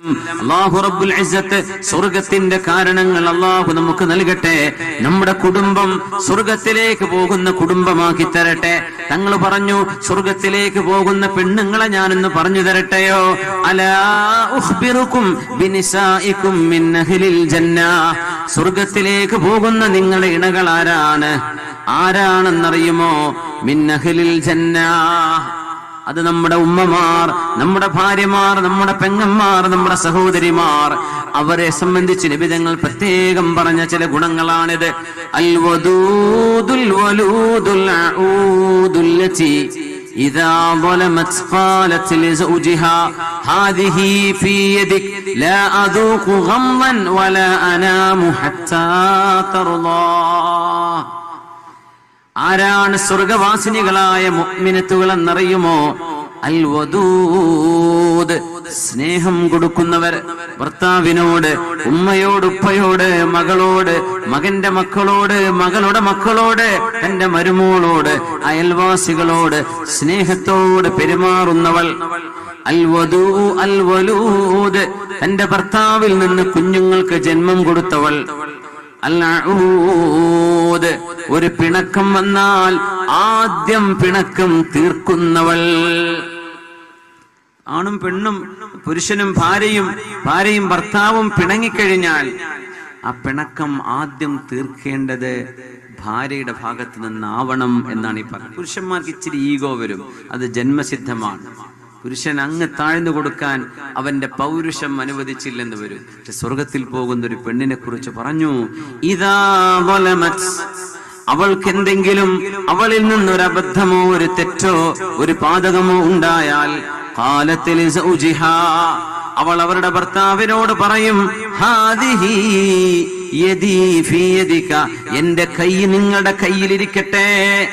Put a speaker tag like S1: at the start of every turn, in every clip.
S1: അള്ളാഹു റബ്ബുൽ ഇസ്സത്ത് സ്വർഗത്തിന്റെ കാരണങ്ങൾ അള്ളാഹു നമുക്ക് നൽകട്ടെ നമ്മുടെ കുടുംബം സ്വർഗത്തിലേക്ക് പോകുന്ന കുടുംബമാക്കി തരട്ടെ തങ്ങൾ പറഞ്ഞു സ്വർഗത്തിലേക്ക് പോകുന്ന പെണ്ണുങ്ങളെ ഞാനൊന്ന് പറഞ്ഞു തരട്ടെയോ അലാ ഉഖ്ബിറുക്കും ബിനിസായിക്കും മിൻ അഹ്ലിൽ ജന്ന സ്വർഗത്തിലേക്ക് പോകുന്ന നിങ്ങളുടെ ഇണകൾ ആരാണ് ആരാണെന്നറിയുമോ മിൻ അഹ്ലിൽ ജന്ന അത് നമ്മുടെ ഉമ്മമാർ നമ്മുടെ ഭാര്യമാർ നമ്മുടെ പെങ്ങന്മാർ നമ്മുടെ സഹോദരിമാർ അവരെ സംബന്ധിച്ച് നിബിധങ്ങൾ പ്രത്യേകം പറഞ്ഞ ചില ഗുണങ്ങളാണിത് അൽ വദൂദുൽ വലൂദുൽ അഊദുൽ ലതി إذا ظلمت قالت لزوجها هذه في يدك لا أذوق غمضا ولا أنام حتى ترضى ആരാണ് സ്വർഗവാസിനികളായ മുഅ്മിനത്തുകൾ എന്നറിയുമോ അൽ വദൂദ് സ്നേഹം കൊടുക്കുന്നവർ ഭർത്താവിനോട് ഉമ്മയോട് ഉപ്പയോട് മകളോട് മകന്റെ മക്കളോട് മകളുടെ മക്കളോട് തന്റെ മരുമോളോട് അയൽവാസികളോട് സ്നേഹത്തോട് പെരുമാറുന്നവൾ അൽ വധൂ അൽ വലൂദ് തന്റെ ഭർത്താവിൽ നിന്ന് കുഞ്ഞുങ്ങൾക്ക് ജന്മം കൊടുത്തവൾ അൽഊദ് ഒരു പിണക്കം വന്നാൽ ആദ്യം പിണക്കം തീർക്കുന്നവൾ ആണും പെണ്ണും പുരുഷനും ഭാര്യയും ഭാര്യയും ഭർത്താവും പിണങ്ങിക്കഴിഞ്ഞാൽ ആ പിണക്കം ആദ്യം തീർക്കേണ്ടത് ഭാര്യയുടെ ഭാഗത്ത് നിന്നാവണം എന്നാണ് ഈ പറയുന്നത് പുരുഷന്മാർക്ക് ഇച്ചിരി ഈഗോ വരും അത് ജന്മസിദ്ധമാണ് പുരുഷൻ അങ്ങ് താഴ്ന്നു കൊടുക്കാൻ അവന്റെ പൗരുഷം അനുവദിച്ചില്ലെന്ന് വരും പക്ഷെ സ്വർഗത്തിൽ പോകുന്ന ഒരു പെണ്ണിനെ കുറിച്ച് പറഞ്ഞു ഇതാ വലമത് അവൾക്ക് എന്തെങ്കിലും അവളിൽ നിന്നൊരു അബദ്ധമോ ഒരു തെറ്റോ ഒരു പാതകമോ ഉണ്ടായാൽ കാലത്തിൽ അവൾ അവരുടെ ഭർത്താവിനോട് പറയും ഹാദിഹി യദീ ഫീ യദിക. എന്റെ കൈ നിങ്ങളുടെ കയ്യിലിരിക്കട്ടെ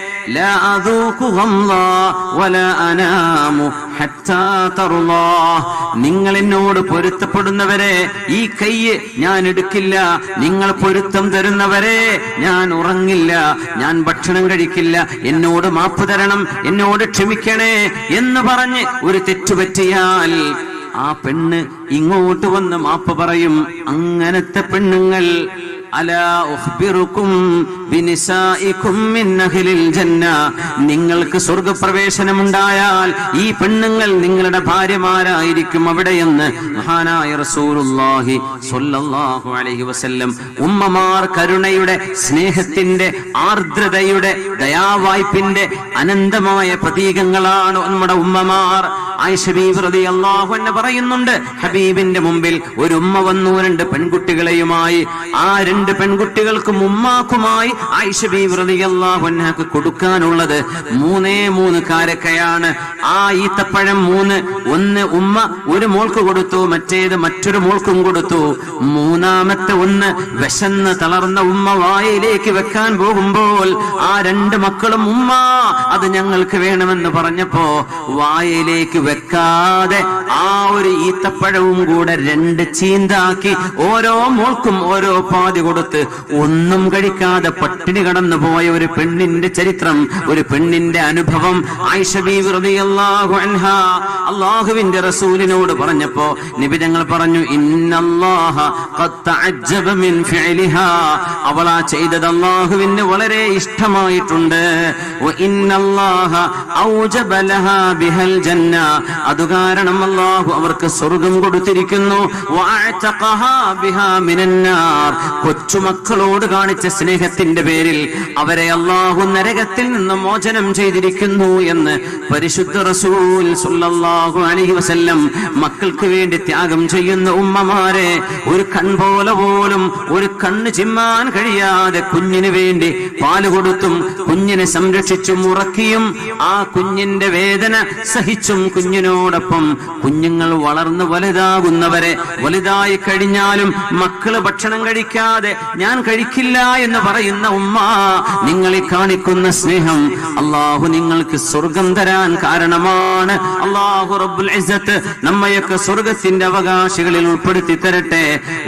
S1: ലാ അദൂഖു ഗംളാ വലാ അനാമു ഹത്താ തർളാ. നിങ്ങൾ എന്നോട് പൊരുത്തപ്പെടുന്നവരെ ഈ കൈ ഞാൻ എടുക്കില്ല നിങ്ങൾ പൊരുത്തം തരുന്നവരെ ഞാൻ ഉറങ്ങില്ല ഞാൻ ഭക്ഷണം കഴിക്കില്ല എന്നോട് മാപ്പ് തരണം എന്നോട് ക്ഷമിക്കണേ എന്ന് പറഞ്ഞ് ഒരു തെറ്റുപറ്റിയാൽ ആ പെണ്ണ് ഇങ്ങോട്ട് വന്ന് മാപ്പ് പറയും അങ്ങനത്തെ പെണ്ണുങ്ങൾ അലാ ഉഖ്ബിറുക്കും ബിനിസായിക്കും മിൻ അഹ്ലിൽ ജന്ന നിങ്ങൾക്ക് സ്വർഗപ്രവേശനമുണ്ടായാൽ ഈ പെണ്ണുങ്ങൾ നിങ്ങളുടെ ഭാര്യമാരായിരിക്കും അവിടെയെന്ന് മഹാനായ റസൂലുള്ളാഹി സ്വല്ലല്ലാഹു അലൈഹി വസല്ലം ഉമ്മമാർ കരുണയുടെ സ്നേഹത്തിന്റെ ആർദ്രതയുടെ ദയാവായ്പിന്റെ അനന്തമായ പ്രതീകങ്ങളാണ് നമ്മുടെ ഉമ്മമാർ ആയിഷ ബീവി റളിയല്ലാഹു അൻഹ പറയുന്നുണ്ട് ഹബീബിന്റെ മുമ്പിൽ ഒരു ഉമ്മ വന്നു രണ്ട് പെൺകുട്ടികളെയുമായി ആ രണ്ട് പെൺകുട്ടികൾക്കും ഉമ്മാക്കുമായി ആയിഷ ബീവി റളിയല്ലാഹു അൻഹക്ക് കൊടുക്കാനുള്ളത് മൂന്നേ മൂന്ന് കാരക്കയാണ് ആ ഈത്തപ്പഴം മൂന്ന് ഒന്ന് ഉമ്മ ഒരു മോൾക്ക് കൊടുത്തു മറ്റേത് മറ്റൊരു മോൾക്കും കൊടുത്തു മൂന്നാമത്തെ ഒന്ന് വിശന്ന് തളർന്ന ഉമ്മ വായയിലേക്ക് വെക്കാൻ പോകുമ്പോൾ ആ രണ്ട് മക്കളും ഉമ്മ അത് ഞങ്ങൾക്ക് വേണമെന്ന് പറഞ്ഞപ്പോ വായയിലേക്ക് വെക്കാതെ ആ ഒരു ഈത്തപ്പഴവും കൂടെ രണ്ട് ചീന്താക്കി ഓരോ മോൾക്കും ഓരോ പാതി കൊടുത്ത് ഒന്നും കഴിക്കാതെ പട്ടിണി കടന്നു പോയ ഒരു പെണ്ണിന്റെ ചരിത്രം ഒരു പെണ്ണിന്റെ അനുഭവം ആയിഷ ബീവി റളിയല്ലാഹു അൻഹ അള്ളാഹുവിന്റെ റസൂലിനോട് പറഞ്ഞപ്പോ നിബിതങ്ങൾ പറഞ്ഞു ഇന്നല്ലാഹ ഖദ് തഅജ്ജബ മിൻ ഫിഅലിഹാ അവളാ ചെയ്തത് അള്ളാഹുവിന് വളരെ ഇഷ്ടമായിട്ടുണ്ട് വ ഇന്നല്ലാഹ ഔജബ ലഹാ ബിഹൽ ജന്ന അത് കാരണം അള്ളാഹു അവർക്ക് സ്വർഗം കൊടുത്തിരിക്കുന്നു വഅഅതഖഹാ ബിഹാ മിനന്നാർ കൊച്ചുമക്കളോട് കാണിച്ച സ്നേഹത്തിന്റെ പേരിൽ അവരെ അള്ളാഹു നരകത്തിൽ നിന്ന് മോചനം ചെയ്തിരിക്കുന്നു എന്ന് പരിശുദ്ധ റസൂൽ സുല്ലല്ലാഹു അലൈഹി വസല്ലം മക്കൾക്ക് വേണ്ടി ത്യാഗം ചെയ്യുന്ന ഉമ്മമാരെ ഒരു കൺപോലെ പോലും ഒരു കണ്ണ് ചിമ്മാൻ കഴിയാതെ കുഞ്ഞിന് വേണ്ടി പാല് കൊടുത്തും കുഞ്ഞിനെ സംരക്ഷിച്ചും ഉറക്കിയും ആ കുഞ്ഞിന്റെ വേദന സഹിച്ചും കുഞ്ഞിനോടൊപ്പം കുഞ്ഞുങ്ങൾ വളർന്നു വലുതാകുന്നവരെ വലുതായി കഴിഞ്ഞാലും മക്കള് ഭക്ഷണം കഴിക്കാതെ ഞാൻ കഴിക്കില്ല എന്ന് പറയുന്ന ഉമ്മ നിങ്ങളെ കാണിക്കുന്ന സ്നേഹം അള്ളാഹു നിങ്ങൾക്ക് സ്വർഗം തരാൻ കാരണമാണ് അള്ളാഹു റബ്ബുൽ ഇസ്സത്ത് നമ്മയൊക്കെ സ്വർഗത്തിന്റെ അവകാശികളിൽ ഉൾപ്പെടുത്തി തരട്ടെ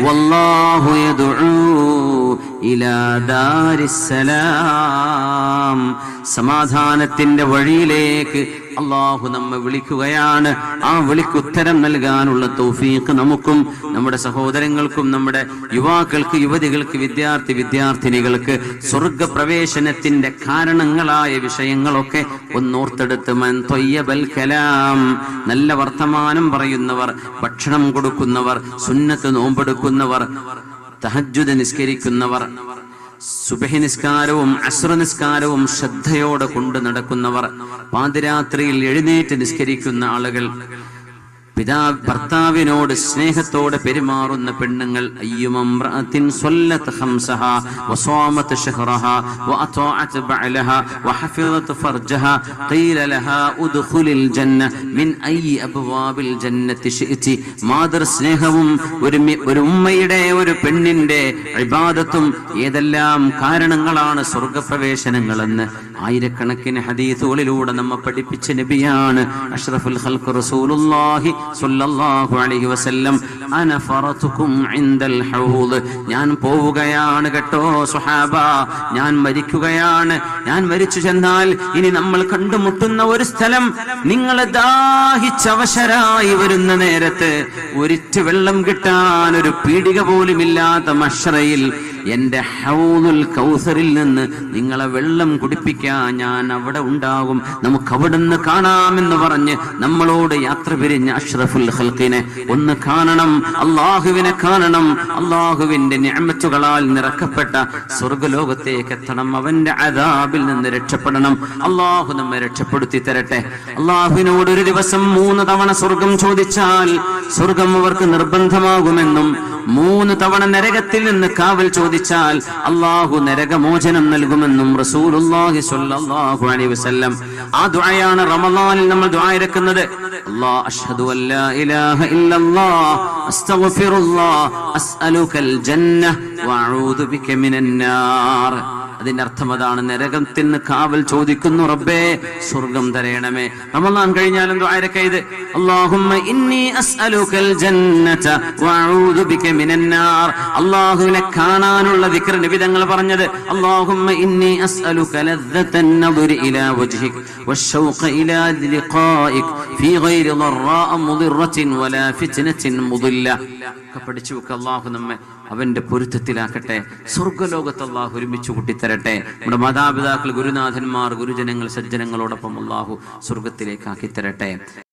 S1: വല്ലാഹു യദ്ഉ ഇലാ ദാരിസ്സലാം സമാധാനത്തിന്റെ വഴിയിലേക്ക് അള്ളാഹു നമ്മെ വിളിക്കുകയാണ് ആ വിളിക്ക് ഉത്തരം നൽകാനുള്ള തൗഫീഖ് നമുക്കും നമ്മുടെ സഹോദരങ്ങൾക്കും നമ്മുടെ യുവാക്കൾക്ക് യുവതികൾക്ക് വിദ്യാർത്ഥി വിദ്യാർത്ഥിനികൾക്ക് സ്വർഗപ്രവേശനത്തിന്റെ കാരണങ്ങളായ വിഷയങ്ങളൊക്കെ ഒന്നോർത്തെടുത്ത് മൻ തൊയ്യബൽ കലാം നല്ല വർത്തമാനം പറയുന്നവർ ഭക്ഷണം കൊടുക്കുന്നവർ സുന്നത്ത് നോമ്പെടുക്കുന്നവർ തഹജ്ജുദ് നിസ്കരിക്കുന്നവർ സുബഹി നിസ്കാരവും അസ്ര നിസ്കാരവും ശ്രദ്ധയോടെ കൊണ്ടു നടക്കുന്നവർ പാതിരാത്രിയിൽ എഴുന്നേറ്റ് നിസ്കരിക്കുന്ന ആളുകൾ പിതാ ഭർത്താവിനോട് സ്നേഹത്തോടെ പെരുമാറുന്ന പെണ്ണുങ്ങൾ അയ്യുമംറഅത്തിൻ സ്വല്ലത്ത് ഖംസഹ വസ്വാമത്ത് ശഹ്റഹ വഅതഅത് ബഅലഹ വഹഫിളത് ഫർജഹ ഖീല ലഹാ ഉദ്ഖുലിൽ ജന്ന മിൻ അയ്യി അബ്വാബിൽ ജന്നത്തി ശിഅതി മാതൃ സ്നേഹവും ഒരു മി- ഒരു ഉമ്മയുടെ ഒരു പെണ്ണിന്റെ ഇബാദത്തും ഏതെല്ലാം കാരണങ്ങളാണ് സ്വർഗപ്രവേശനങ്ങളെന്ന് ആയിരക്കണക്കിന് ഹദീസുകളിലൂടെ നമ്മെ പഠിപ്പിച്ച നബിയാണ് അഷ്റഫുൽ ഖൽഖ് റസൂലുള്ളാഹി സ്വല്ലല്ലാഹു അലൈഹി വസല്ലം അന ഫറതുകും ഇൻദൽ ഹൗദ് ഞാൻ പോവുകയാണ് കേട്ടോ സുഹാബ ഞാൻ മരിക്കുകയാണ് ഞാൻ മരിച്ചു ചെന്നാൽ ഇനി നമ്മൾ കണ്ടുമുട്ടുന്ന ഒരു സ്ഥലം നിങ്ങൾ ദാഹിച്ചവശരായി വരുന്ന നേരത്ത് ഒരിറ്റ് വെള്ളം കിട്ടാൻ ഒരു പീടിക പോലുമില്ലാത്ത മഷറയിൽ എന്റെ ഹൗദുൽ കൗസറിൽ നിന്ന് നിങ്ങളെ വെള്ളം കുടിപ്പിക്കാൻ ഞാൻ അവിടെ ഉണ്ടാകും നമുക്ക് അവിടുന്ന് കാണാമെന്ന് പറഞ്ഞ് നമ്മളോട് യാത്ര പിരിഞ്ഞ അഷ്റഫുൽ ഖൽഖിനെ ഒന്ന് കാണണം അള്ളാഹുവിനെ കാണണം അള്ളാഹുവിന്റെ ഞാമത്തുകളാൽ നിറക്കപ്പെട്ട സ്വർഗലോകത്തേക്ക് എത്തണം അവന്റെ അതാബിൽ നിന്ന് രക്ഷപ്പെടണം അള്ളാഹു നമ്മെ രക്ഷപ്പെടുത്തി തരട്ടെ അള്ളാഹുവിനോട് ഒരു ദിവസം മൂന്ന് തവണ സ്വർഗം ചോദിച്ചാൽ സ്വർഗം അവർക്ക് നിർബന്ധമാകുമെന്നും മൂന്ന് തവണ നരകത്തിൽ നിന്ന് കാവൽ ചോദിച്ചാൽ അള്ളാഹു നരകമോചനം നൽകുമെന്നും റസൂലുള്ളാഹി സ്വല്ലല്ലാഹു അലൈഹി വസല്ലം ആ ദുആയാണ് റമളാനിൽ നമ്മൾ ദുആ ഇറക്കുന്നത് അല്ലാഹ് അഷ്ഹദു അല്ലാ ഇലാഹ ഇല്ലല്ലാഹ് അസ്തഗ്ഫിറുല്ലാഹ് അസ്അലുകൽ ജന്ന വഅഊദു ബിക മിനൻ നാർ അതിന്റെ അർത്ഥം അതാണ് നരകത്തിൽ നിന്ന് കാവൽ ചോദിക്കുന്നു റബ്ബേ സ്വർഗം തരയണമേ റമളാൻ കഴിഞ്ഞാലും ദുആരൊക്കെ ഇത് അല്ലാഹുമ്മ ഇന്നി അസ്അലുകൽ ജന്നത വഅഊദു ബിക മിനൻ നാർ അല്ലാഹുവിനെ കാണാനുള്ള ദിക്ർ നബി തങ്ങൾ പറഞ്ഞത് അല്ലാഹുമ്മ ഇന്നി അസ്അലുക ലദ്ദതൻ നദുരി ഇലാ വജ്ഹിക് والشوق إلى لقائك في غير ضراء مضرة ولا فتنة مضلة ഒക്കെ പഠിച്ചു വെക്കുക അള്ളാഹു നമ്മെ അവന്റെ പൊരുത്തത്തിലാക്കട്ടെ സ്വർഗലോകത്ത് അള്ളാഹു ഒരുമിച്ച് കൂട്ടിത്തരട്ടെ നമ്മുടെ മാതാപിതാക്കൾ ഗുരുനാഥന്മാർ ഗുരുജനങ്ങൾ സജ്ജനങ്ങളോടൊപ്പം അള്ളാഹു സ്വർഗത്തിലേക്ക് ആക്കി തരട്ടെ